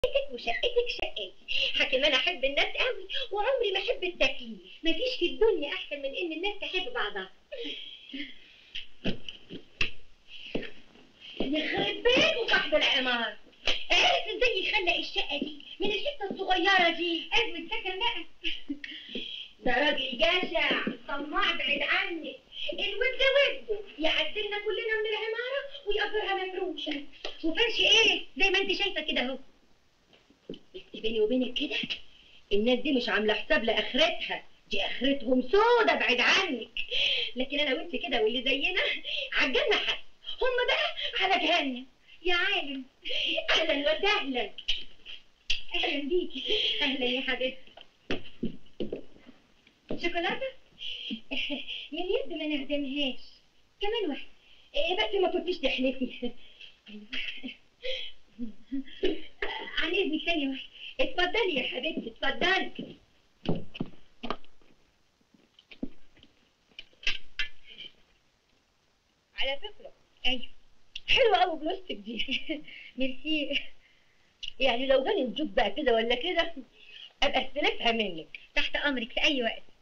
بيتك وشقتك شقتي حكم انا احب الناس قوي وعمري ما احب التكليف مفيش في الدنيا احسن من ان الناس تحب بعضها يخرب بيته صاحب العمار عرف ازاي يخلق الشقه دي من الحته الصغيره دي ازمه سكن بقى ده راجل جشع طماع بعيد عني الود ده وده يعدلنا كلنا من العماره ويقدرها مفروشه وفرش ايه زي ما انت شايفه كده اهو بس بيني وبينك كده الناس دي مش عامله حساب لاخرتها دي اخرتهم سودا بعيد عنك لكن انا وانت كده واللي زينا عالجنه حد هم بقى على جهنم يا عالم اهلا وسهلا اهلا بيكي اهلا يا حبيبتي شوكولاته من يد ما نعدمهاش كمان واحده إيه بس ما كنتيش تحلفي عن اذنك ثانيه واحده اتفضلي يا حبيبتي اتفضلي على فكره ايوه حلوه قوي بلوستك دي ميرسي يعني لو جاني الجوب بقى كده ولا كده ابقى استلفها منك تحت امرك في اي وقت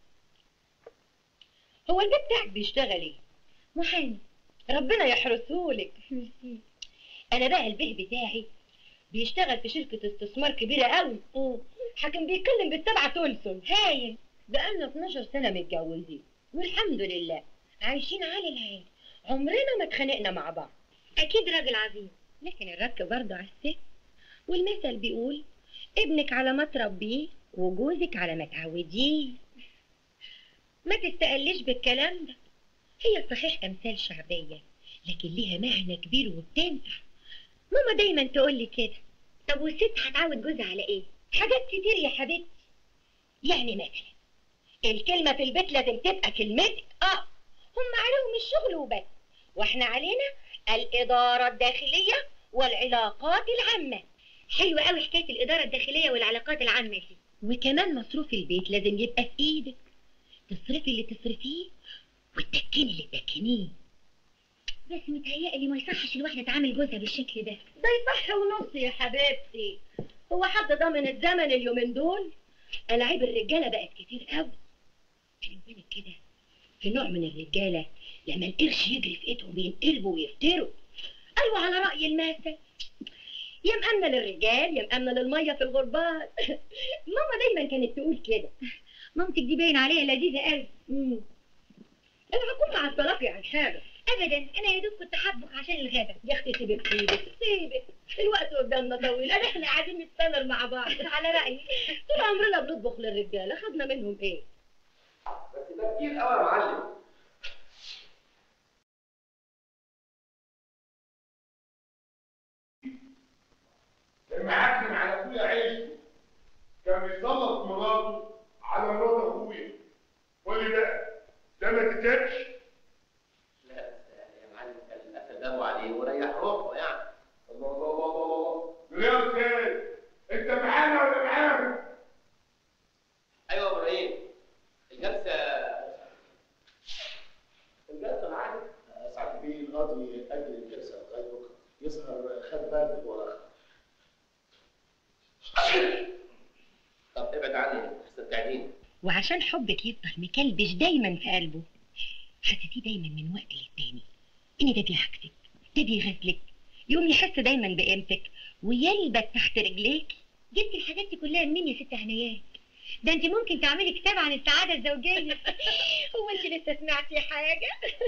هو البيت بتاعك بيشتغل ايه محامي ربنا يحرسهولك ميرسي انا بقى البيه بتاعي بيشتغل في شركة استثمار كبيرة قوي حكم بيتكلم بالسبعة تولسون هايل بقالنا 12 سنة متجوزين والحمد لله عايشين عالي العين عمرنا ما اتخانقنا مع بعض أكيد راجل عظيم لكن الرك برضه على الست والمثل بيقول ابنك على ما تربيه وجوزك على ما تعوديه ما تستقلش بالكلام ده هي صحيح أمثال شعبية لكن ليها معنى كبير وبتنفع ماما دايما تقول لي كده طب والست هتعود جوزها على ايه حاجات كتير يا حبيبتي يعني مثلا الكلمة في البيت لازم تبقى كلمتك اه هم عليهم الشغل وبس واحنا علينا الإدارة الداخلية والعلاقات العامة حلوة قوي حكاية الإدارة الداخلية والعلاقات العامة دي وكمان مصروف البيت لازم يبقى في إيدك تصرفي اللي تصرفيه وتدكني اللي تدكنيه بس متهيألي ما يصحش الواحدة تعامل جوزها بالشكل ده ده يصح ونص يا حبيبتي هو حد ضامن الزمن اليومين دول ألاعيب الرجالة بقت كتير قوي بيني وبينك كده في نوع من الرجالة لما القرش يجري في ايدهم بينقلبوا ويفتروا أيوة على رأي المثل يا مأمنة للرجال يا مأمنة للمية في الغربال ماما دايما كانت تقول كده مامتك دي باين عليها لذيذة قوي انا هكون مع الطلاق عن حاجة ابدا انا يا دوب كنت حبك عشان الغدا يا اختي سيبك سيبك سيبك الوقت قدامنا طويل انا احنا قاعدين نستمر مع بعض على رايي طول عمرنا بنطبخ للرجاله خدنا منهم ايه بس ده كتير قوي يا معلم المعكن على اخويا عيشه كان بيسلط مراته على مرات اخويا قول لي بقى ده ما تتابش لا بس يعني يا معلم كان اسلموا عليه وريح روحه يعني الله الله الله الله الله يا استاذ انت معانا ولا معاهم؟ ايوه يا ابراهيم الجلسه الجلسه معاك ساعات بيه القاضي أجل الجلسة لغاية بكرة يظهر خد برد ولا طب ابعد عني احسن تعدين وعشان حبك يفضل مكلبش دايما في قلبه حسيتيه دايما من وقت للتاني ان ده بيعكسك ده بيغزلك يقوم يحس دايما بقيمتك ويلبس تحت رجليك جبت الحاجات دي كلها منين يا ست هنيات ده انت ممكن تعملي كتاب عن السعاده الزوجيه هو انت لسه سمعتي حاجه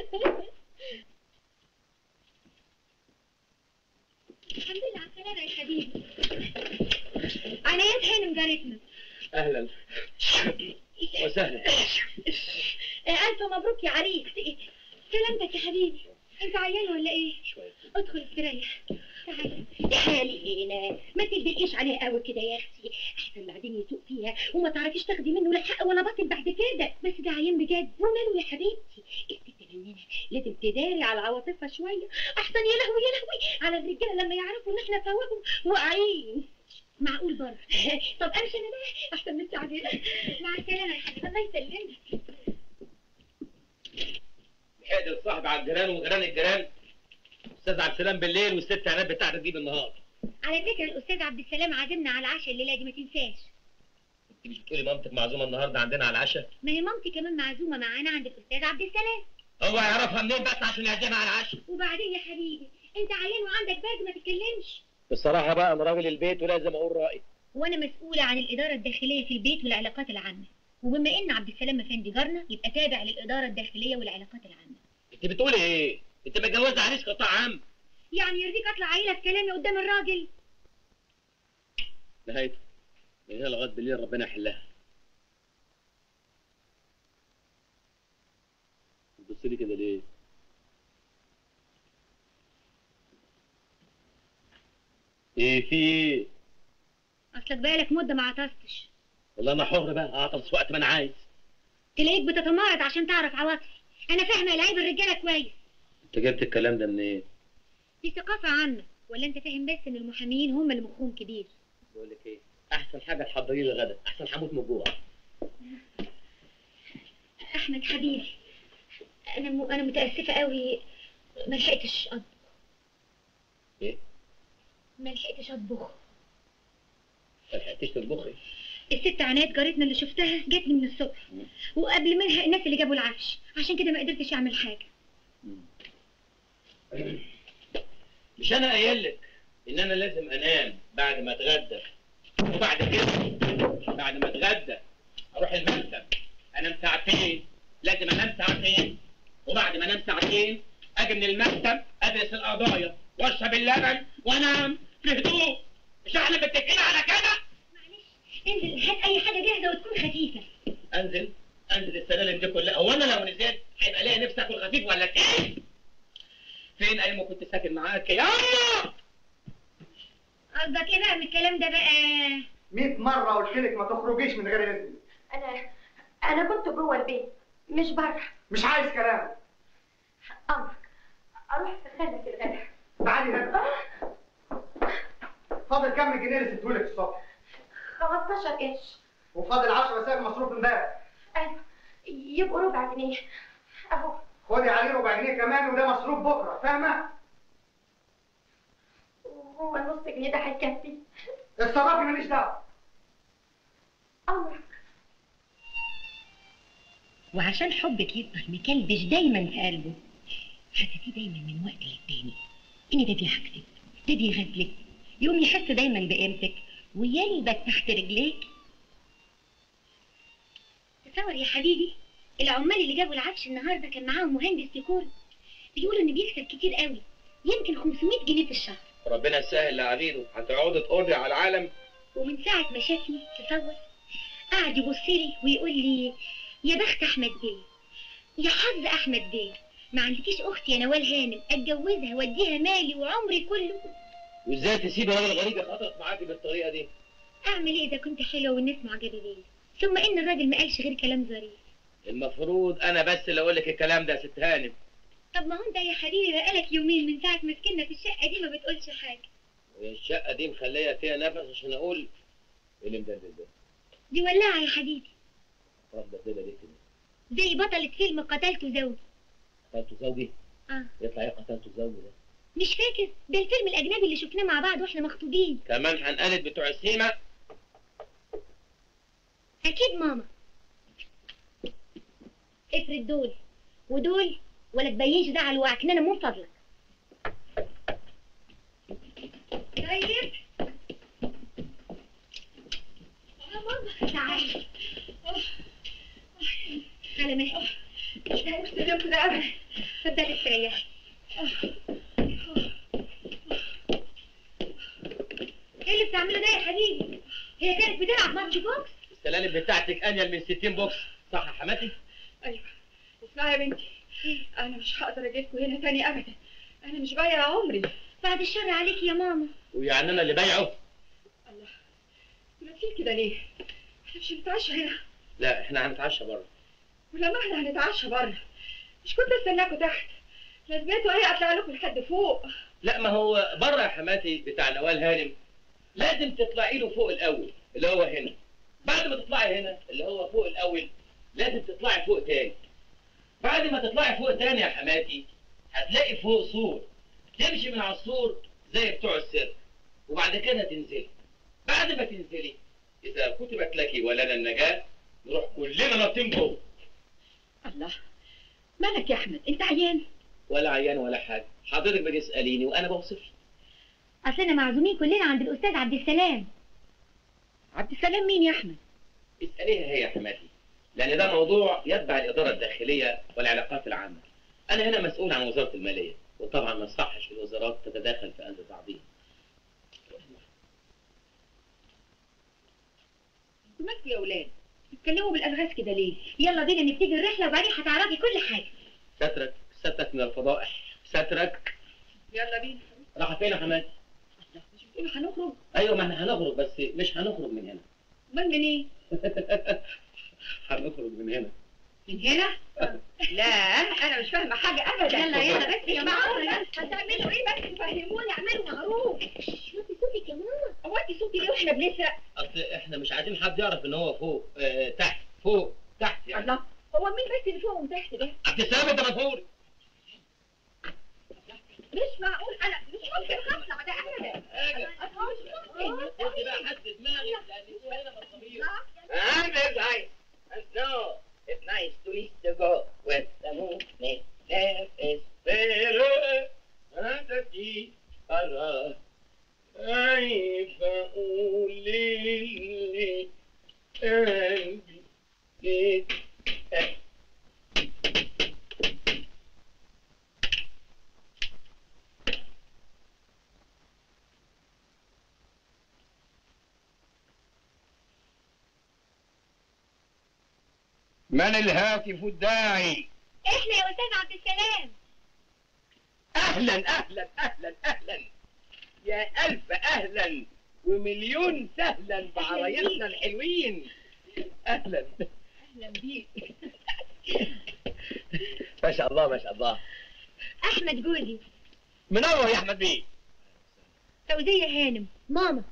الحمد لله على السلامه يا حبيبي عنايات هانم جارتنا اهلا وسهلا ألف مبروك يا عريس سلامتك يا حبيبي أنت عيان ولا إيه؟ شويه ادخل استريح تعالى تعالي هنا ما تلبقيش عليه قوي كده يا اختي احسن بعدين يسوق فيها وما تعرفيش تاخدي منه لا حق ولا باطل بعد كده بس ده عيان بجد وماله يا حبيبتي الست مننا لازم تداري على عواطفها شويه احسن يا لهوي يا لهوي على الرجاله لما يعرفوا ان احنا فواهم واقعين معقول برضه طب امشي انا بقى احسن من التعبير مع السلامه يا حبيبي الله يسلمك حقد الصاحب على الجيران وجيران الجيران استاذ عبد السلام بالليل والست عناد بتاعتك دي بالنهار على فكره الاستاذ عبد السلام عازمنا على العشاء الليله دي ما تنساش انت مش بتقولي مامتك معزومه النهارده عندنا على العشاء ما هي مامتي كمان معزومه معانا عند الاستاذ عبد السلام هو يعرفها منين بس عشان يعزمها على العشاء وبعدين يا حبيبي انت عيان وعندك برد ما تتكلمش بصراحه بقى انا راجل البيت ولازم اقول رايي وانا مسؤوله عن الاداره الداخليه في البيت والعلاقات العامه وبما ان عبد السلام افندي جارنا يبقى تابع للاداره الداخليه والعلاقات العامه انت بتقولي ايه انت متجوزه عريس قطاع عام يعني يرضيك اطلع عيله في كلامي قدام الراجل نهايته من هنا لغايه بالليل ربنا يحلها بتبص لي كده ليه ايه في ايه اصلك بقالك مده ما عطستش والله انا حر بقى اعطس وقت ما انا عايز تلاقيك بتتمارض عشان تعرف عواطفي انا فاهمه لعيب الرجاله كويس انت جبت الكلام ده منين إيه؟ دي ثقافه عامه ولا انت فاهم بس ان المحامين هم اللي مخهم كبير بقول لك ايه احسن حاجه تحضري لي غدا احسن هموت من الجوع احمد حبيبي انا م... انا متاسفه قوي ما لحقتش اطبخ ايه ما لحقتش اطبخ ما لحقتيش تطبخي الست عناد جارتنا اللي شفتها جات لي من الصبح وقبل منها الناس اللي جابوا العفش عشان كده ما قدرتش اعمل حاجه مش انا قايل لك ان انا لازم انام بعد ما اتغدى وبعد كده بعد ما اتغدى اروح المكتب انام ساعتين لازم انام ساعتين وبعد ما انام ساعتين اجي من المكتب ادرس القضايا واشرب اللبن وانام في هدوء مش احنا متفقين على كده معلش انزل هات اي حاجه جاهزه وتكون خفيفه انزل انزل السلالم دي كلها هو انا لو نزلت هيبقى ليا نفسي اكل خفيف ولا ايه فين ايام ما كنت ساكن معاك يا أما؟ قصدك ايه بقى من الكلام ده بقى 100 مرة قلت لك ما تخرجيش من غير إذني انا انا كنت جوه البيت مش بره مش عايز كلام امرك اروح في خانه الغدا تعالي هنا فاضل كام جنيه اللي سبتهولك الصبح 15 قرش وفاضل 10 ساعة مصروف امبارح ايوه يبقوا ربع جنيه اهو خدي عليه ربع جنيه كمان وده مصروف بكرة فاهمة؟ وهو النص جنيه ده هيكفي اتصرفي ماليش دعوة امرك وعشان حبك يفضل مكلبش دايما في قلبه حسيتيه دايما من وقت للتاني ان ده بيعكسك ده بيغزلك يقوم يحس دايما بقيمتك ويلبس تحت رجليك تصور يا حبيبي العمال اللي جابوا العفش النهارده كان معاهم مهندس ديكور بيقولوا انه بيكسب كتير قوي يمكن 500 جنيه في الشهر ربنا يسهل لعبيده هتقعدي تقضي على العالم ومن ساعة ما شافني تصور قعد يبص لي ويقول لي يا بخت أحمد بيه يا حظ أحمد بيه ما عندكيش أخت يا نوال هانم أتجوزها وأديها مالي وعمري كله وازاي تسيب راجل غريب يخاطرك معاكي بالطريقه دي أعمل إيه إذا كنت حلوة والناس معجبة بيا ثم إن الراجل ما قالش غير كلام ظريف المفروض انا بس اللي اقول لك الكلام ده يا ست هانم طب ما هو أنت يا حبيبي بقالك يومين من ساعة ما سكننا في الشقة دي ما بتقولش حاجة الشقه دي مخليه فيها نفس عشان اقول ايه اللي مدلل ده دي ولعة يا حبيبي راح مدلله ليه كده زي بطلة فيلم قتلت زوجي قتلت زوجي آه يطلع ايه قتلت زوجي ده مش فاكر ده الفيلم الأجنبي اللي شفناه مع بعض وإحنا مخطوبين كمان هنقلد بتوع السيما أكيد ماما افرد دول ودول ولا تبينش ده على الوعكنانة من فضلك طيب يا ماما تعالي على مهلك مش هنستخدم كده أبدا اتفضلي استريحي ايه اللي بتعمله ده يا حبيبي؟ هي كانت بتلعب ماتش بوكس؟ السلالم بتاعتك انيل من 60 بوكس صح يا حماتي ايوه اسمعي يا بنتي انا مش هقدر اجيلكوا هنا تاني ابدا انا مش بايع عمري بعد الشر عليك يا ماما ويعني انا اللي بايعه الله لابسين كده ليه احنا مش هنتعشى هنا لا احنا هنتعشى بره ولما احنا هنتعشى بره مش كنت استناكوا تحت لازمته ايه اطلع لكم لحد فوق لا ما هو بره يا حماتي بتاع نوال هانم لازم تطلعي له فوق الاول اللي هو هنا بعد ما تطلعي هنا اللي هو فوق الاول لازم تطلعي فوق تاني بعد ما تطلعي فوق تاني يا حماتي هتلاقي فوق سور تمشي من على السور زي بتوع السيرك وبعد كده تنزلي بعد ما تنزلي اذا كتبت لك ولنا النجاه نروح كلنا نطين جوه الله مالك يا احمد انت عيان ولا عيان ولا حاجه حضرتك بتساليني وانا بوصف لك. اصلنا معزومين كلنا عند الاستاذ عبد السلام عبد السلام مين يا احمد اساليها هي يا حماتي لان ده موضوع يتبع الاداره الداخليه والعلاقات العامه انا هنا مسؤول عن وزاره الماليه وطبعا ما يصحش الوزارات تتداخل في امر بعضها انتوا مالكوا يا اولاد بتتكلموا بالالغاز كده ليه يلا بينا نبتدي الرحله وبعدين هتعرفي كل حاجه سترك سترك من الفضائح سترك يلا بينا راح فين يا حماتي الله مش بتقولوا هنخرج ايوه ما احنا هنخرج بس مش هنخرج من هنا امال منين هنخرج من هنا من هنا لا انا مش فاهمه حاجه ابدا يلا يلا بس يا معقولة ماما هتعملوا ايه بس فهموني اعملوا معروف شوفي صوتك يا ماما هو انت صوتي ليه واحنا بنسرق اصل احنا مش عايزين حد يعرف ان هو فوق آه تحت فوق تحت يعني الله هو مين بس اللي فوق وتحت ده عبد السلام انت مفهول مش معقول انا مش ممكن اطلع ده ابدا أصل مش ممكن انت بقى حد دماغك لان انت هنا مصابيح I'm very nice. And no, it's nice to eat to go with the movement. There is better. هاتتي أرى كيف أولي قلبي من الهاتف الداعي احنا يا استاذ عبد السلام أهلا أهلا أهلا أهلا يا ألف أهلا ومليون سهلا بعرايسنا الحلوين أهلا اهلا بيك ما شاء الله ما شاء الله احمد جوزي منور يا أحمد بيه فوزيه هانم ماما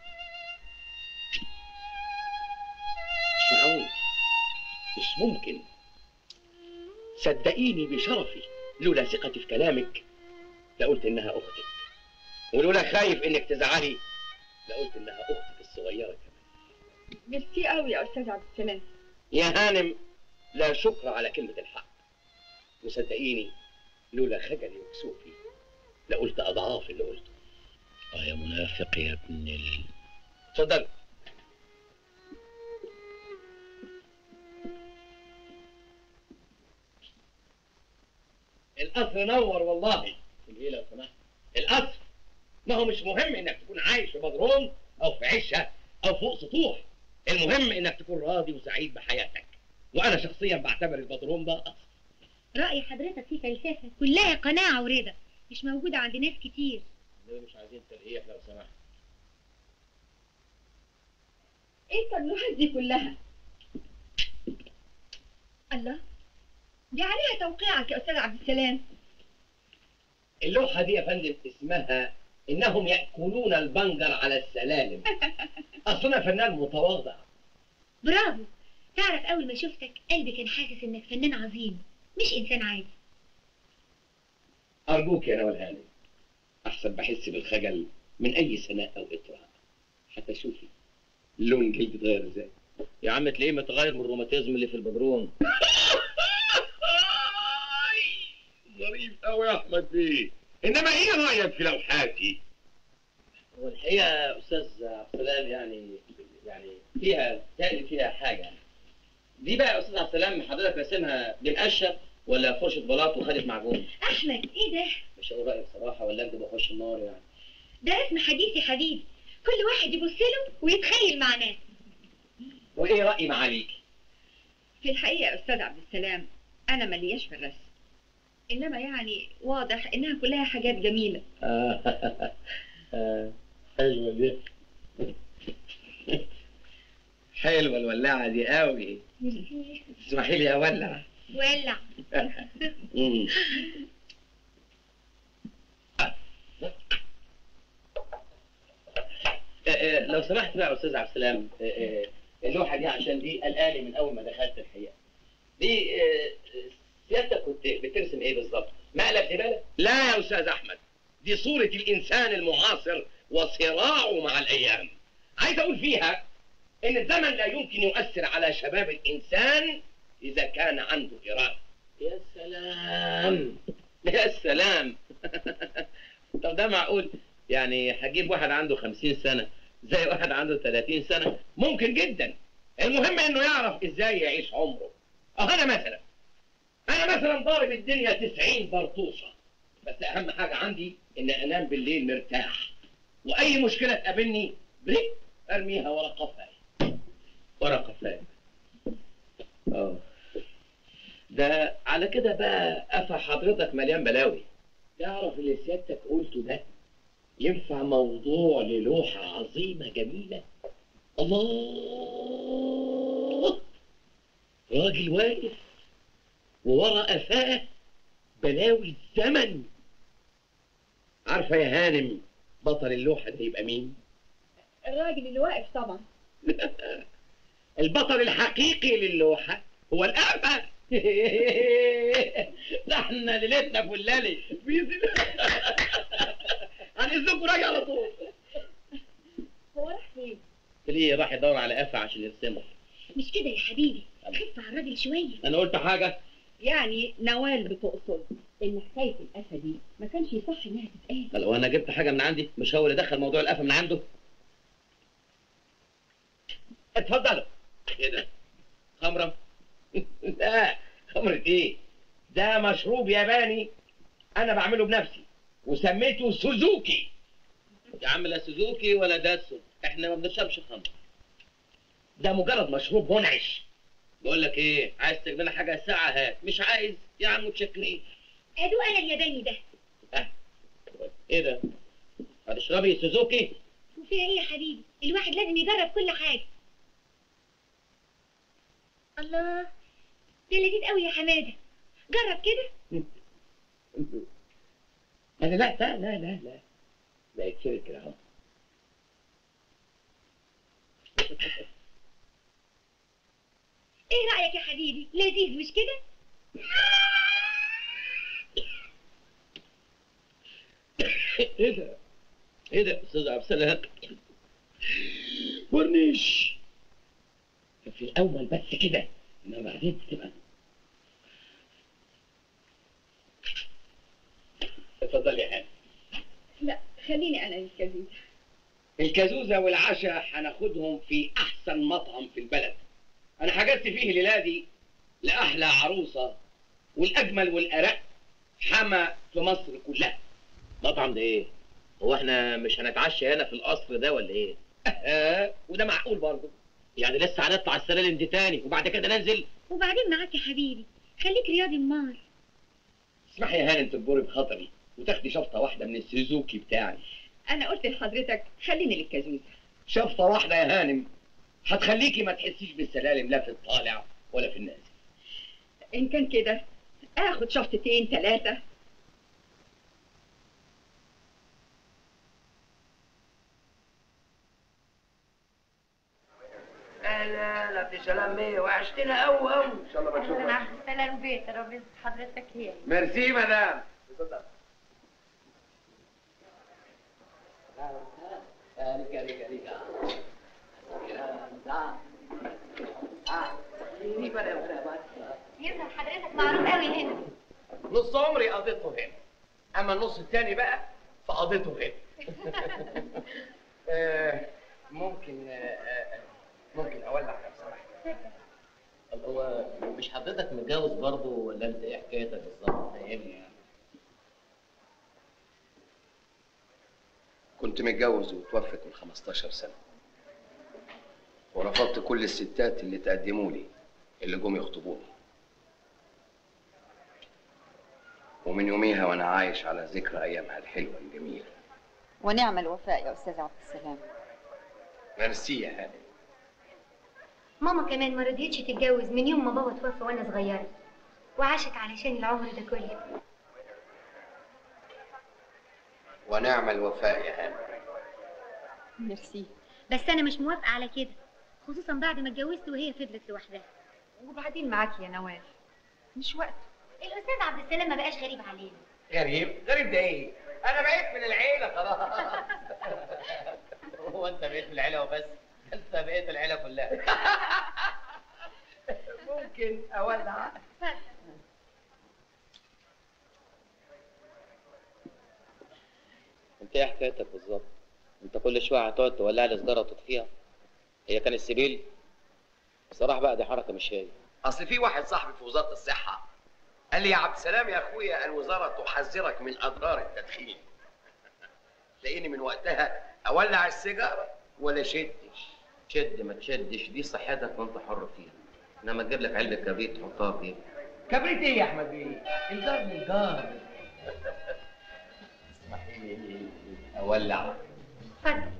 مش معقول مش ممكن صدقيني بشرفي لولا ثقتي في كلامك لقلت انها اختك ولولا خايف انك تزعلي لقلت انها اختك الصغيره كمان ميرسي قوي يا استاذ عبد السلام يا هانم لا شكر على كلمه الحق وصدقيني لولا خجلي وكسوفي لقلت اضعاف اللي قلته اه يا منافق يا ابن ال... اتفضل القصر نور والله ايه لو سمحت القصر ما هو مش مهم انك تكون عايش في بدروم او في عشه او فوق سطوح المهم انك تكون راضي وسعيد بحياتك وانا شخصيا بعتبر البدروم ده قصر رأي حضرتك فيه فلسفة كلها قناعة ورضا مش موجودة عند ناس كتير ليه مش عايزين ترقيح لو سمحت ايه التبلوحات دي كلها الله دي عليها توقيعك يا استاذ عبد السلام اللوحه دي يا فندم اسمها انهم ياكلون البنجر على السلالم اصل فنان متواضع برافو تعرف أول ما شفتك قلبي كان حاسس إنك فنان عظيم مش إنسان عادي ارجوك يا نوال هانم احسن بحس بالخجل من اي سناء او اطراء حتى شوفي لون جلدي اتغير ازاي يا عم تلاقيه متغير من الروماتيزم اللي في البدروم ظريف قوي يا احمد بيه انما ايه رايك في لوحاتي هو الحقيقه يا استاذ عبد السلام يعني يعني فيها تاني فيها حاجه يعني دي بقى يا استاذ عبد السلام حضرتك راسمها بالقشه ولا فرشه بلاط وخدت معجون أحمد إيه ده؟ مش هقول رايي بصراحه ولا اكذب واخش النار يعني ده اسم حديث يا حبيبي كل واحد يبص له ويتخيل معناه وايه راي معاليك في الحقيقه يا استاذ عبد السلام انا ملياش في الرسم انما يعني واضح انها كلها حاجات جميله آه، آه، حلوه دي حلوه الولاعه دي قوي تسمحي لي اولع ولع مم. آه، آه، لو سمحت بقى يا استاذ عبد السلام آه، آه، اللوحه دي عشان دي قلقاني من اول ما دخلت الحقيقه دي آه، سيادتك كنت بترسم ايه بالظبط؟ مقلب زباله؟ لا يا استاذ احمد دي صوره الانسان المعاصر وصراعه مع الأيام عايز أقول فيها إن الزمن لا يمكن يؤثر على شباب الإنسان إذا كان عنده إرادة يا سلام يا سلام طب ده معقول يعني هجيب واحد عنده خمسين سنة زي واحد عنده 30 سنة ممكن جدا المهم انه يعرف ازاي يعيش عمره اه انا مثلا انا مثلا ضارب الدنيا 90 برطوشة بس اهم حاجة عندي ان انام بالليل مرتاح واي مشكلة تقابلني بريك ارميها ورا قفاي ورا قفاي اه ده على كده بقى قفا حضرتك مليان بلاوي تعرف اللي سيادتك قلته ده ينفع موضوع للوحة عظيمة جميلة الله راجل واقف وورا قفاه بلاوي الزمن عارفة يا هانم بطل اللوحة ده يبقى مين؟ الراجل اللي واقف طبعا البطل الحقيقي للوحة هو الأعمى ده احنا ليلتنا فلالي بيزن هنزلكوا راجع على طول هو راح فين؟ ليه راح يدور على قفا عشان يرسمه مش كده يا حبيبي خف على الراجل شويه انا قلت حاجة يعني نوال بتقصد ان حكايه القفا دي ما كانش يصح انها تتقال لو انا جبت حاجة من عندي مش هو اللي دخل موضوع القفا من عنده اتفضلوا ايه ده خمرة لا خمرة ايه ده مشروب ياباني انا بعمله بنفسي وسميته سوزوكي يا عم لا سوزوكي ولا داسو احنا ما بنشربش خمر ده مجرد مشروب منعش بقول لك ايه عايز تجيب لنا حاجه ساعه هات مش عايز يا عم متشكرين ادوق انا الياباني ده ايه ده هتشربي سوزوكي وفيها ايه يا حبيبي الواحد لازم يجرب كل حاجه الله ده لذيذ قوي يا حماده جرب كده انا لا لا لا لا لا لا يكفي كده اهو ايه رايك يا حبيبي لذيذ مش كده ايه ده ايه ده استاذ عبد السلام ورنيش في الاول بس كده انما بعدين تبقى اتفضل يا هاني لا خليني انا الكذوب الكازوزة والعشاء هناخدهم في أحسن مطعم في البلد أنا حجزت فيه الليلة دي لأحلى عروسة والأجمل والأرق حما في مصر كلها مطعم ده إيه؟ هو إحنا مش هنتعشى هنا في القصر ده ولا إيه؟ آه وده معقول برضه يعني لسه هنطلع السلالم دي تاني وبعد كده ننزل وبعدين معاك يا حبيبي خليك رياضي امال اسمحي يا هانم تجبري بخطري وتاخدي شفطة واحدة من السوزوكي بتاعي انا قلت لحضرتك خليني للكازوزه شفطة واحدة يا هانم هتخليكي ما تحسيش بالسلالم لا في الطالع ولا في النازل ان كان كده اخد شفطتين ثلاثه لا لا لا في سلام بيه وحشتنا قوي قوي ان شاء الله ما نشوفك عبد السلام بيت ربنا حضرتك هي ميرسي مدام يظهر حضرتك معروف قوي هنا نص عمري قضيته هنا اما النص التاني بقى فقضيته هنا آه، ممكن آه، آه، ممكن اولع لو سمحت طب هو مش حضرتك متجوز برضه ولا انت ايه حكايتك بالظبط فاهمني يعني كنت متجوز وتوفت من 15 سنة ورفضت كل الستات اللي تقدموا لي اللي جم يخطبوني ومن يوميها وانا عايش على ذكرى ايامها الحلوة الجميلة ونعم الوفاء يا استاذ عبد السلام ميرسي يا هاني ماما كمان ما رضيتش تتجوز من يوم ما بابا توفى وانا صغيره وعاشت علشان العمر ده كله ونعم الوفاء يا هاني ميرسي بس انا مش موافقه على كده خصوصا بعد ما اتجوزت وهي فضلت لوحدها وبعدين معاكي يا نوال مش وقت الاستاذ عبد السلام ما بقاش غريب علينا غريب غريب ده ايه انا بقيت من العيله خلاص هو انت بقيت من العيله وبس انت بقيت العيله كلها ممكن اولع انت ايه حكايتك بالظبط انت كل شويه هتقعد تولع لي سيجاره وتطفيها هي كان السبيل بصراحه بقى دي حركه مش هي اصل في واحد صاحبي في وزاره الصحه قال لي يا عبد السلام يا اخويا الوزاره تحذرك من اضرار التدخين تلاقيني من وقتها اولع السيجاره ولا شدش شد ما تشدش دي صحتك وانت حر فيها انما تجيب لك علبه كبريت تحطها في جيبك كبريت ايه يا احمد بيه الجار من الجار اسمحي لي اولع اتفضل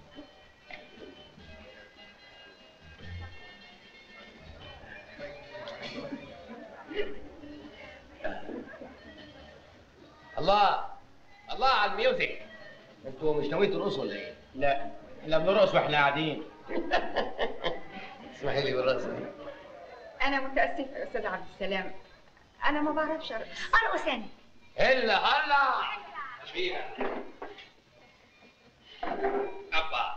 الله الله على الميوزك انتوا مش ناويين ترقصوا ولا ايه؟ لا احنا بنرقص واحنا قاعدين اسمحي لي بالرقصه دي انا متاسفه يا استاذ عبد السلام انا ما بعرفش ارقص ارقص انا هلا هلا فيها ابا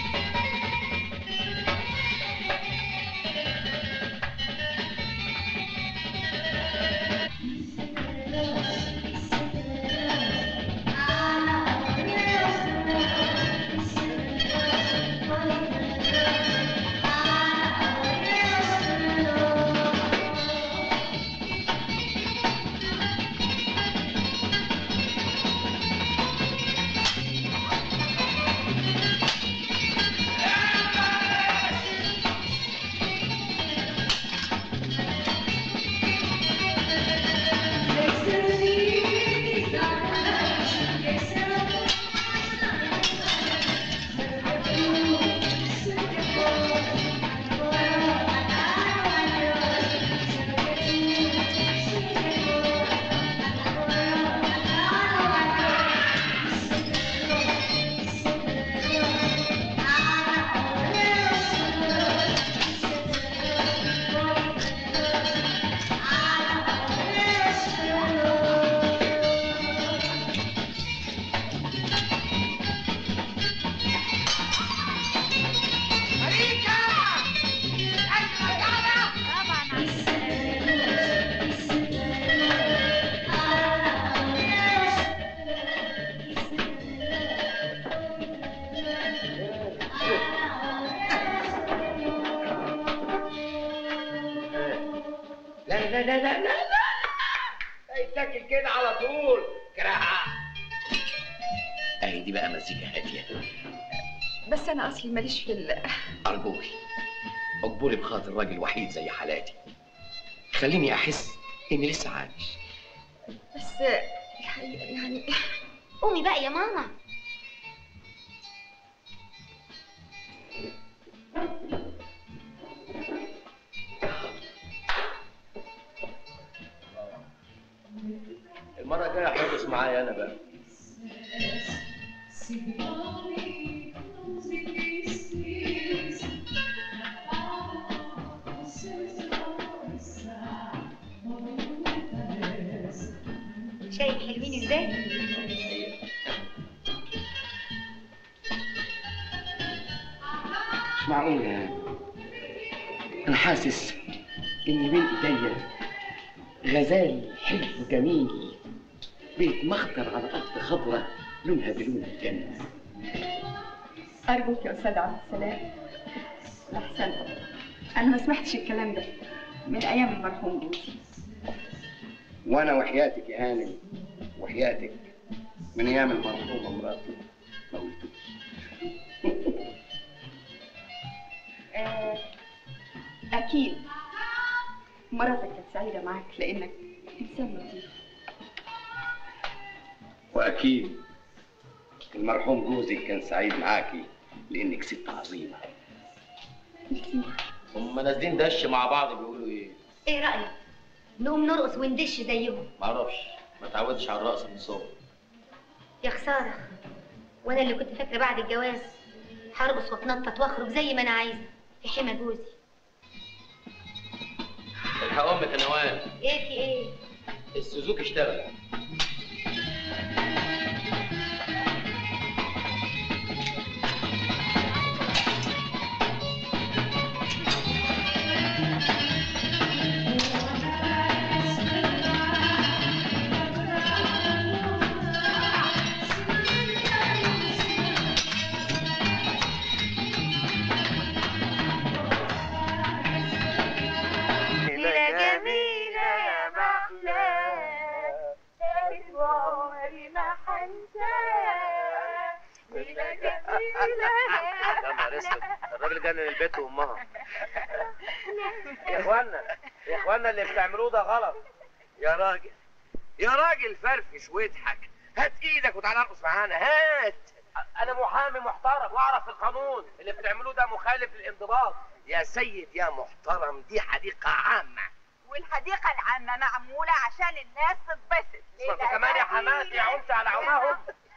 لا لا لا لا لا لا يتاكل كده على طول كراهه اهي دي بقى مزيكا هاديه بس انا اصلي ماليش في ال... ارجوك اجبري بخاطر راجل وحيد زي حالاتي خليني احس اني لسه عايش بس الحقيقه يعني قومي بقى يا ماما المره الجايه هترقص معايا انا بقى شايف حلوين ازاي مش معقول يعني انا حاسس ان بين ايديا غزال حلو جميل بيتمخطر على ارض خضراء لونها بلون الجنه ارجوك يا استاذ عبد السلام احسن انا ما سمعتش الكلام ده من ايام المرحوم جوزي وانا وحياتك يا هانم وحياتك من ايام المرحومه مراتي ما قلتوش آه، اكيد مراتك كانت سعيده معاك لانك انسان لطيف واكيد المرحوم جوزي كان سعيد معاكي لانك ست عظيمه هم نازلين دش مع بعض بيقولوا ايه ايه رايك نقوم نرقص وندش زيهم معرفش ما تعودش على الرقص من صغري يا خساره وانا اللي كنت فاكره بعد الجواز هرقص واتنطط واخرج زي ما انا عايزه في حمى جوزي الحق امك يا نوال ايه في ايه السوزوكي اشتغل الراجل جنن البيت وامها يا اخوانا يا اخوانا اللي بتعملوه ده غلط يا راجل يا راجل فرفش واضحك هات ايدك وتعالى ارقص معانا هات انا محامي محترم واعرف القانون اللي بتعملوه ده مخالف للانضباط يا سيد يا محترم دي حديقه عامه والحديقة العامة معمولة عشان الناس تتبسط ما انتوا كمان يا حماتي يا عنت على عماهم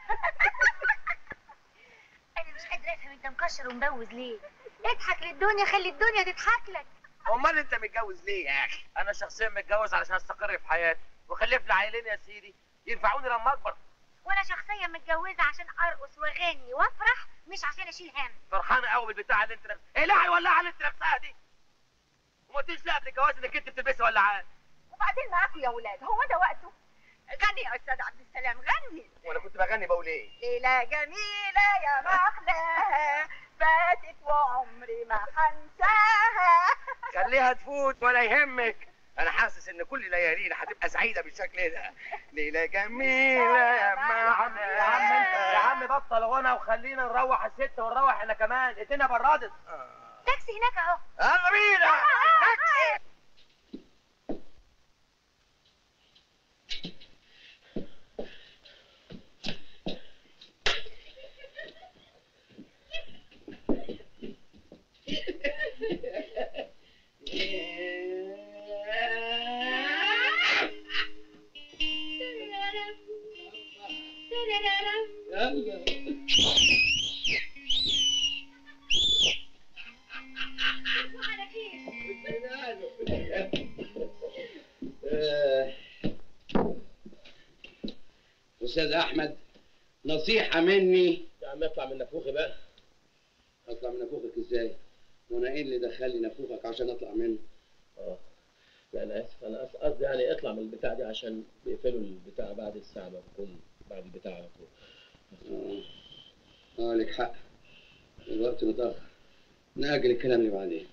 انا مش قادره افهم انت مكشر ومبوز ليه اضحك للدنيا خلي الدنيا تضحك لك امال انت متجوز ليه يا اخي انا شخصيا متجوز علشان استقر في حياتي وخلف لي عيلين يا سيدي ينفعوني لما اكبر وانا شخصيا متجوزه عشان ارقص واغني وافرح مش عشان اشيل هم فرحانه قوي بالبتاع اللي انت لابسها ايه لا هيولعها اللي انت لابساها دي وما تقوليش لا قبل الجواز انك انت بتلبسي ولعان وبعدين معاكم يا ولاد هو ده وقته غني يا استاذ عبد السلام غني وانا كنت بغني بقول ايه ليلة جميلة يا محلاها فاتت وعمري ما هنساها خليها تفوت ولا يهمك انا حاسس ان كل ليالينا هتبقى سعيده بالشكل ده ليله جميله يا محمد يا عم انت يا عم بطل غنى وخلينا نروح الست ونروح احنا كمان الدنيا بردت تاكسي هناك اهو يلا بينا استاذ احمد نصيحه مني يا عم اطلع من نفوخي بقى اطلع من نافوخك ازاي وانا ايه اللي دخلني نافوخك عشان اطلع منه اه لا انا اسف انا أس- قصدي يعني اطلع من البتاع دي عشان بيقفلوا البتاع بعد الساعه ما بكون بعد البتاع على طول اه اه لك حق الوقت متاخر ناجل الكلام اللي بعدين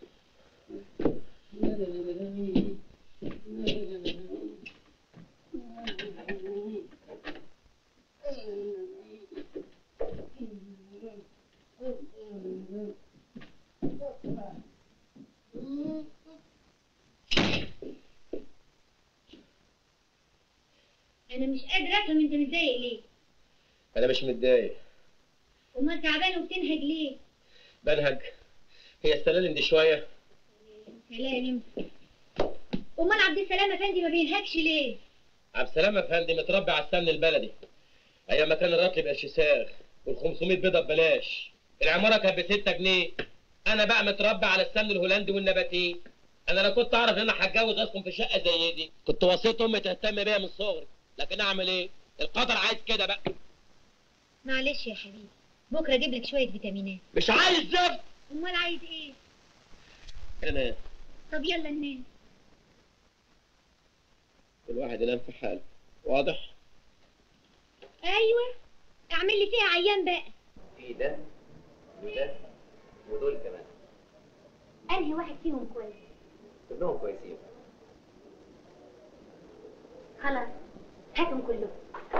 انا مش قادره افهم انت متضايق ليه انا مش متضايق امال تعبان وبتنهج ليه بنهج هي السلالم دي شويه سلام امال عبد السلام افندي ما بينهكش ليه عبد السلام افندي متربي على السمن البلدي ايام ما كان الراتب يبقى شساغ وال 500 بيضه ببلاش العماره كانت ب 6 جنيه انا بقى متربي على السمن الهولندي والنباتي انا لو كنت اعرف ان انا هتجوز اسكن في شقه زي دي كنت وصيت امي تهتم بيا من صغري لكن اعمل ايه القدر عايز كده بقى معلش يا حبيبي بكره اجيب لك شويه فيتامينات مش عايز زفت امال عايز ايه انا طب يلا ننام كل واحد ينام في حاله واضح ايوه اعمل لي فيها عيان بقى في ده وده ودول كمان انهي واحد فيهم كويس كلهم كويسين خلاص هاتهم كلهم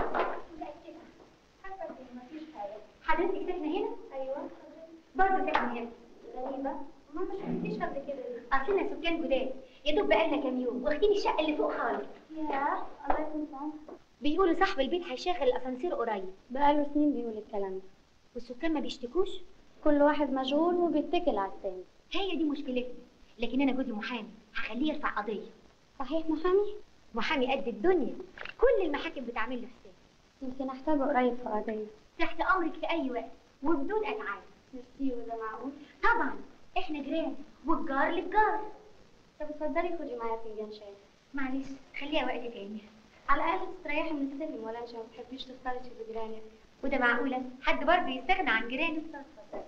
حضرتك ساكنه هنا ايوه برضه ساكنه هنا غريبه ما ما شفتيش قبل كده اصلنا سكان جداد يا دوب بقالنا كام يوم واخدين الشقه اللي فوق خالص يا الله يكون في عونك بيقولوا صاحب البيت هيشغل الاسانسير قريب بقاله سنين بيقول الكلام ده والسكان ما بيشتكوش كل واحد مشغول وبيتكل على التاني هي دي مشكلتنا لكن انا جوزي محامي هخليه يرفع قضيه صحيح محامي محامي قد الدنيا كل المحاكم بتعمل له حساب يمكن احتاجه قريب في قضيه تحت امرك في اي وقت وبدون اتعاب ميرسي وده معقول طبعا احنا جيران والجار للجار طب اتفضلي خدي معايا فنجان شاي معلش خليها وقت تاني على الاقل تستريحي من السلم ولا انت ما بتحبيش تختلطي بجيرانك وده معقوله حد برضه يستغنى عن جيرانه اتفضلي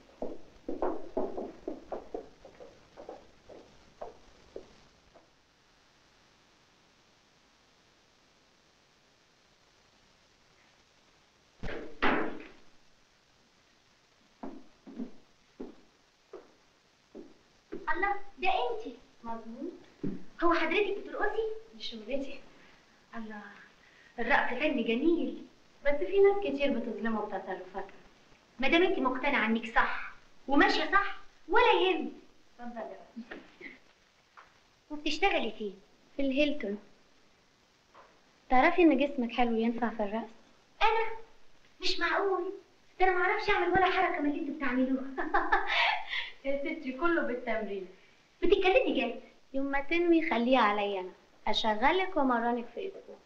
الله ده انتي مظبوط هو حضرتك بترقصي مش شغلتي الله الرقص فن جميل بس في ناس كتير بتظلمه بتصرفاتها ما دام انت مقتنعه انك صح وماشيه صح ولا يهمك اتفضلي وبتشتغلي فين؟ في الهيلتون تعرفي ان جسمك حلو ينفع في الرقص؟ انا مش معقول ده انا معرفش اعمل ولا حركه من اللي انتوا بتعملوها يا ستي كله بالتمرين بتتكلمي جد يوم ما تنوي خليها عليا انا اشغلك وامرنك في اسبوع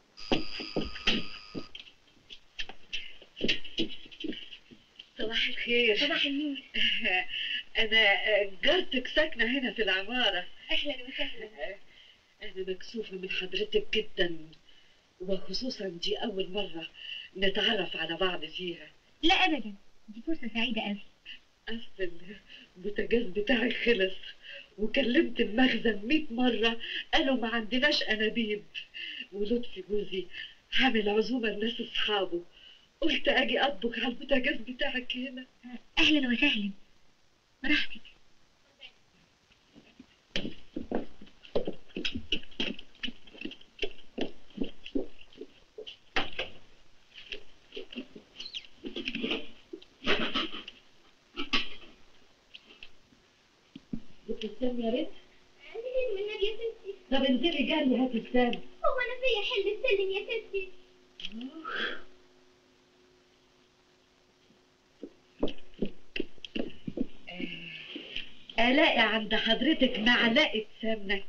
صباح الخير صباح النور أنا جارتك ساكنة هنا في العمارة اهلا وسهلا أنا مكسوفة من حضرتك جدا وخصوصا دي أول مرة نتعرف على بعض فيها لا ابدا دي فرصه سعيده قوي أصل البوتاجاز بتاعي خلص وكلمت المخزن مئة مرة قالوا ما عندناش أنابيب ولطفي جوزي عامل عزومة لناس أصحابه قلت أجي أطبخ على البوتاجاز بتاعك هنا اهلا وسهلا براحتك بتسلم يا ريت من النبي يا ستي طب انزلي جري هاتي السام هو انا فيا حل السلم يا ستي ألاقي عند حضرتك معلقة سمنة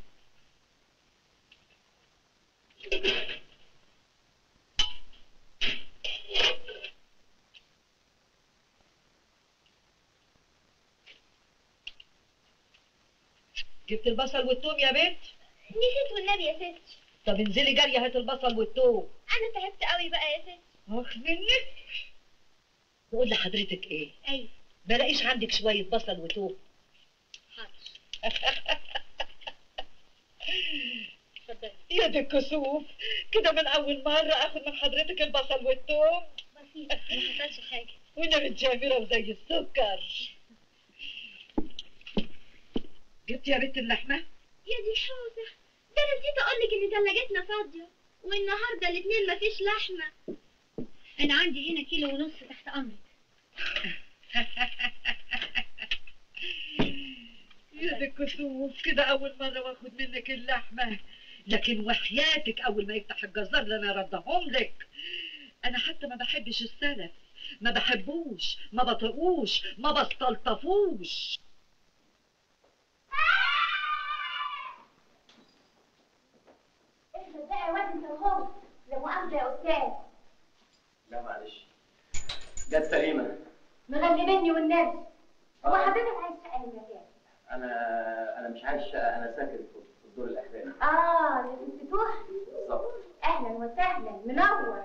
جبت البصل والثوم يا بنت نسيت والنبي يا ستي طب انزلي جري هات البصل والثوم انا تعبت قوي بقى يا ستي اخ منك بقول لحضرتك ايه ايوه بلاقيش عندك شوية بصل وثوم اتفضلي يا دي الكسوف كده من أول مرة آخد من حضرتك البصل والثوم بسيطه ما حصلش حاجه وأنا متجامرة وزي السكر جبت يا بنت اللحمة؟ يا دي حوسه ده انا نسيت اقول لك ان ثلاجتنا فاضيه والنهارده الاثنين مفيش لحمه انا عندي هنا كيلو ونص تحت امرك يا دي الكسوف كده أول مرة واخد منك اللحمة لكن وحياتك أول ما يفتح الجزار اللي أنا ردهم لك أنا حتى ما بحبش السلف ما بحبوش ما بطيقوش ما بستلطفوش اهدى بقى يا واد انت وهو لا مؤاخذه يا استاذ لا معلش جت سليمة مغلبني والنبي هو آه. حضرتك عايز شقه المكان أنا أنا مش عايش شقة أنا ساكن في في الدور الأخراني اه للفتوح بالظبط اهلا وسهلا منور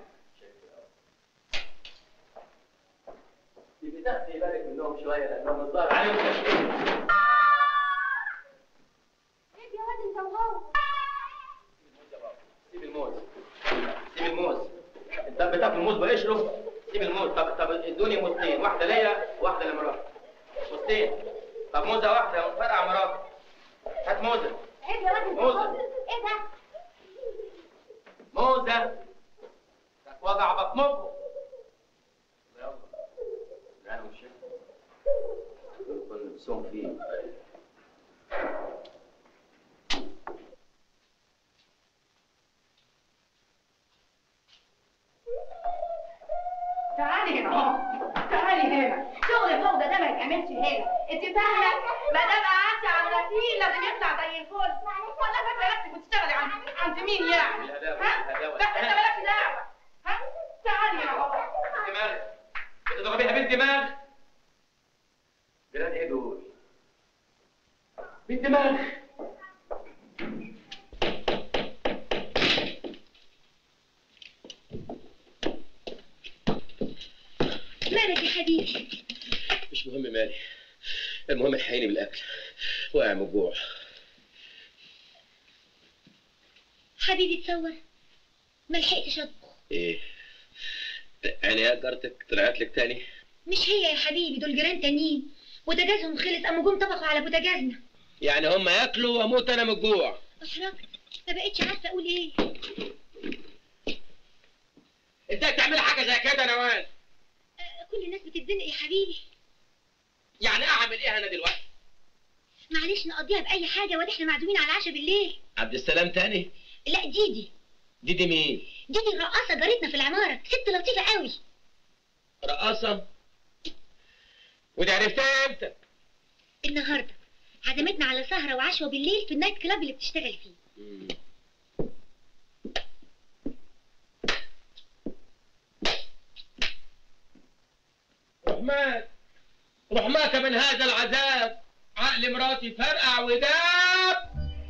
تبقي تاخدي بالك منهم شوية لأنهم الظاهر عليهم تشكيل ايه يا واد انت وهو سيب الموز سيب الموز انت بتاكل موز بقشره سيب الموز طب طب ادوني موزتين واحده ليا واحده لمراتي موزتين طب موزه واحده فرقع مراتي هات موزه ايه يا واد انت موزة. وهو ايه ده موزه وجع بطنكم يلا انا مش كل نفسهم فيه تعالي هنا اهو تعالي هنا شغل فوق ده ما يتعملش هنا انت فاهمه ما دام قعدتي على الغسيل لازم يطلع زي الفل ولا فاكره نفسك بتشتغلي عند عند مين يعني الهداوه ها الهداوه بس انت مالكش دعوه ها تعالي هنا اهو دماغ بتضربيها بالدماغ بلاد ايه دول بالدماغ مالك يا حبيبي مش مهم مالي المهم الحقيني بالاكل واقع من الجوع حبيبي تصور ما لحقتش اطبخ ايه يعني يا جارتك طلعت لك تاني مش هي يا حبيبي دول جيران تانيين بوتاجازهم خلص قاموا جم طبخوا على بوتاجازنا يعني هم ياكلوا واموت انا من الجوع احرجت ما بقتش عارفه اقول ايه ازاي تعملي حاجه زي كده يا نوال آه، كل الناس بتتزنق يا حبيبي يعني اعمل ايه انا دلوقتي معلش نقضيها باي حاجه وادي احنا معزومين على العشاء بالليل عبد السلام تاني لا ديدي ديدي مين ديدي رقاصه جارتنا في العماره ست لطيفه قوي رقاصة ودي عرفتها امتى النهارده عزمتنا على سهره وعشوه بالليل في النايت كلاب اللي بتشتغل فيه رحماك رحماك من هذا العذاب عقل مراتي فرقع وداب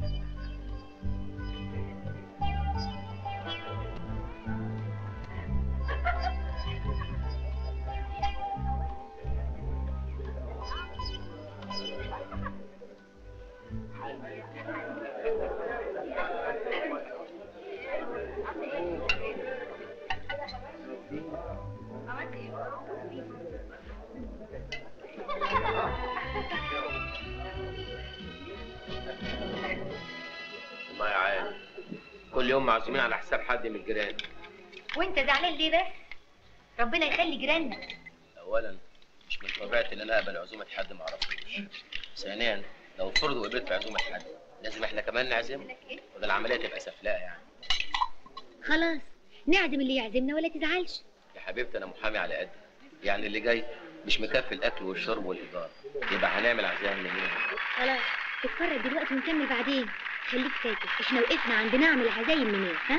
الله يعين كل يوم معزومين على حساب حد من الجيران وانت زعلان ليه بس ربنا يخلي جيراننا اولا مش من طبيعتي ان انا اقبل عزومه حد ما اعرفوش ثانيا لو فرض وقبلت في عزومه حد لازم احنا كمان نعزمه وده العمليه تبقى سفلاء يعني خلاص نعزم اللي يعزمنا ولا تزعلش يا حبيبتي انا محامي على قدي يعني اللي جاي مش مكفي الاكل والشرب والايجار يبقى هنعمل عزايم منين خلاص اتفرج دلوقتي ونكمل بعدين خليك فاكر احنا وقفنا عند نعمل عزايم منين ها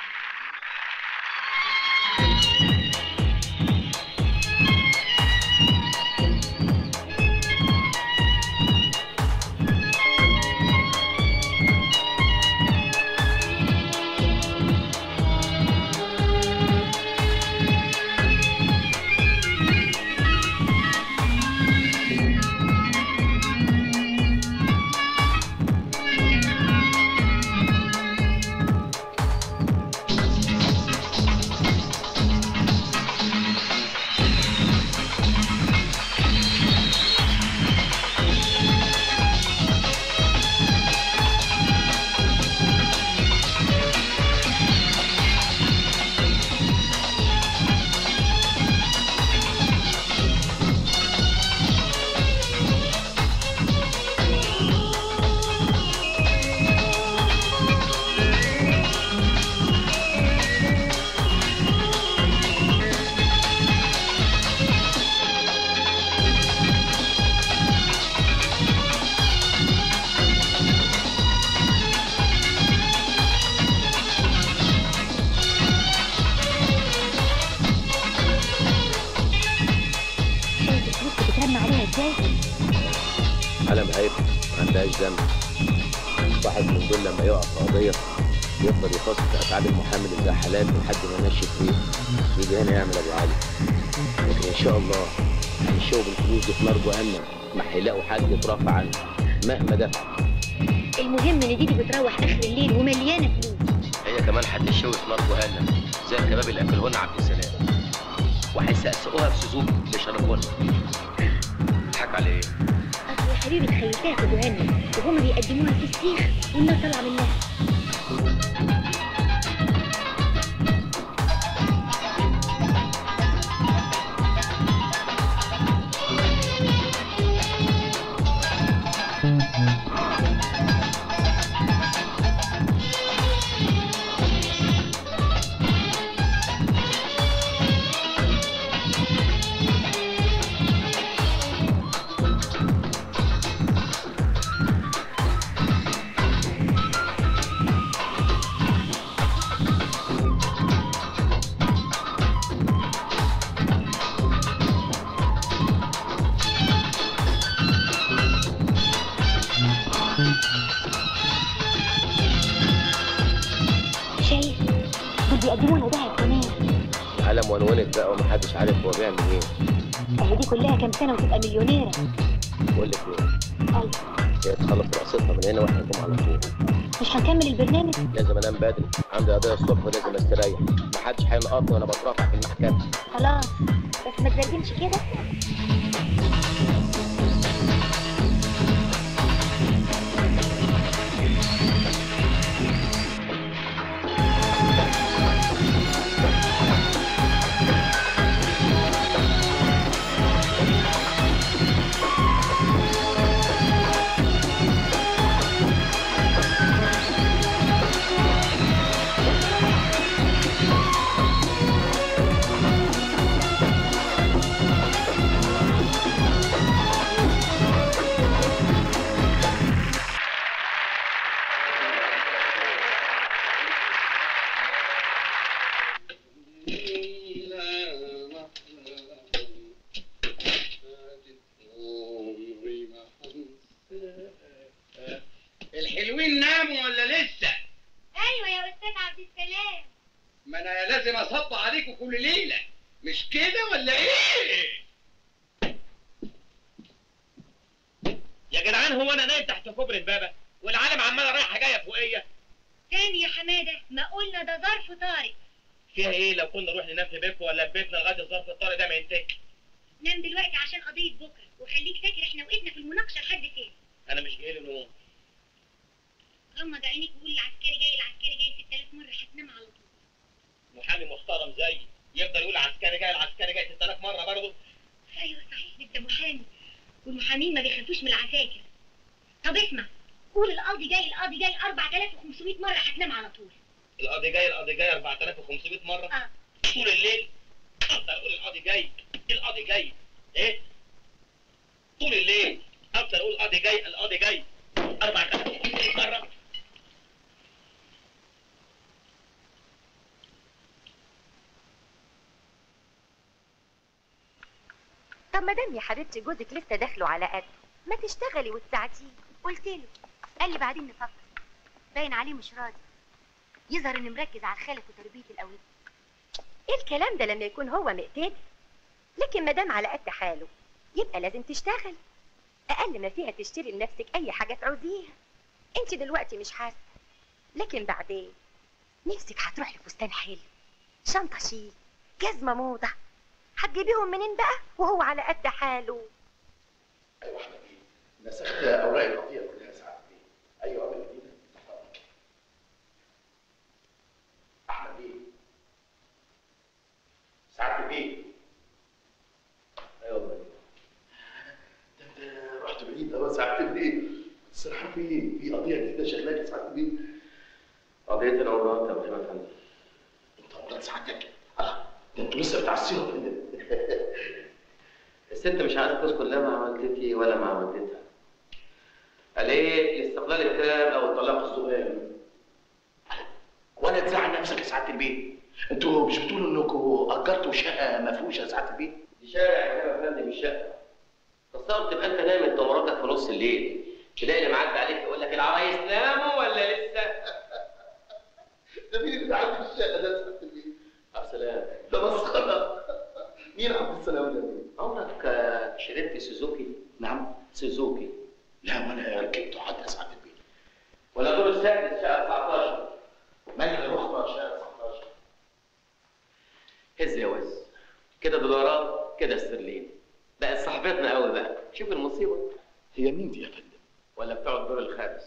شايف الفلوس بتترمى عليها ازاي علم هيبه ما عندهاش ذنب واحد من دول لما يقع في قضيه يفضل يفصل في افعال المحامي اللي زي حلال لحد ما ينشف فيه يجي هنا يعمل ابو علي لكن ان شاء الله هيشوا بالفلوس دي في نار جهنم ما هيلاقوا حد يترافع عنه مهما دفع المهم ان ديدي بتروح اخر الليل ومليانه فلوس هي كمان هتشوي في نار جهنم زي الكباب اللي اكلهن عبد السلام وهيسقسقوها بسوزوكي لشرفونا اضحك على ايه؟ اصل يا حبيبي تخيلتها في جهنم وهما بيقدموها في السيخ والنار طالعه منها شايف دول بيقدموا لها دهب كمان العالم ونونت بقى ومحدش عارف هو بيعمل ايه اهي دي كلها كام سنه وتبقى مليونيره بقول لك ايه ايوه هي تخلص رقصتها من هنا واحنا نقوم على طول مش هنكمل البرنامج لازم انام بدري عندي قضيه الصبح ولازم استريح محدش هينقطني وانا بترافع في المحكمه خلاص بس ما تزرجنش كده الحلوين ناموا ولا لسه ايوه يا استاذ عبد السلام ما انا لازم اصب عليكم كل ليله مش كده ولا ايه يا جدعان هو انا نايم تحت كوبري البابا والعالم عماله رايحه جايه فوقيه تاني يا حماده ما قلنا ده ظرف طارئ فيها ايه لو كنا نروح ننام في بيتكم ولا في بيتنا لغايه الظرف الطارئ ده ما ينتهي نام دلوقتي عشان قضيه بكره وخليك فاكر احنا وقفنا في المناقشه لحد فين انا مش جاي لي نوم غمض عينيك وقول العسكري جاي العسكري جاي 6000 مره هتنام على طول محامي محترم زيي يفضل يقول عسكري جاي العسكري جاي 6000 مره برضه ايوه صحيح انت محامي والمحامين ما بيخافوش من العساكر طب اسمع قول القاضي جاي القاضي جاي 4500 مره هتنام على طول القاضي جاي القاضي جاي 4500 مره اه طول الليل افضل اقول القاضي جاي القاضي جاي ايه طول الليل افضل اقول القاضي جاي القاضي جاي 4500 مره طب ما دام يا حبيبتي جوزك لسه داخله على قد ما تشتغلي وتساعديه قلت له قال لي بعدين نفكر باين عليه مش راضي يظهر انه مركز على الخلف وتربيه الاولاد ايه الكلام ده لما يكون هو مقتدر لكن ما دام على قد حاله يبقى لازم تشتغل اقل ما فيها تشتري لنفسك اي حاجه تعوزيها انت دلوقتي مش حاسه لكن بعدين نفسك هتروح لفستان حلو شنطه شيك جزمه موضه هتجيبيهم منين بقى وهو على قد حاله ايوه احمد بيه نسخت اوراق القضيه كلها ساعات بيه ايوه قبل جديده احمد بيه ساعات بيه ايوه ده انت رحت بعيد اهو ساعات بيه الصراحه في في قضيه جديده شغلاك ساعات بيه قضية الأوراق يا أبو فندم انت مرات سعادتك اه ده انتوا لسه بتعسروا كده الست مش عايزة تذكر لا مع والدتي ولا مع والدتها قال ايه الاستقلال التام او الطلاق الصغير ولا تزعل نفسك يا سعاده البيت انتوا مش بتقولوا انكم اجرتوا شقه مفروشه يا سعاده البيت دي شارع يا فندم مش شقة تصور تبقى انت نايم انت ومراتك في نص الليل تلاقي اللي معدي عليك يقول لك العرايس ناموا ولا لسه؟ ده مين اللي عندي في الشقه ده يا سعاده البيت عبد السلام ده مسخره مين عبد السلام ده عمرك آه، شربت سوزوكي؟ نعم سوزوكي لا وانا ركبته حتى يا سعاده البيت ولا دور السادس شقة 19 مالها رخبه شقه 19 هز يا وز كده دولارات كده استرلين بقت صاحبتنا قوي بقى شوف المصيبة هي مين دي يا فندم ولا بتوع الدور الخامس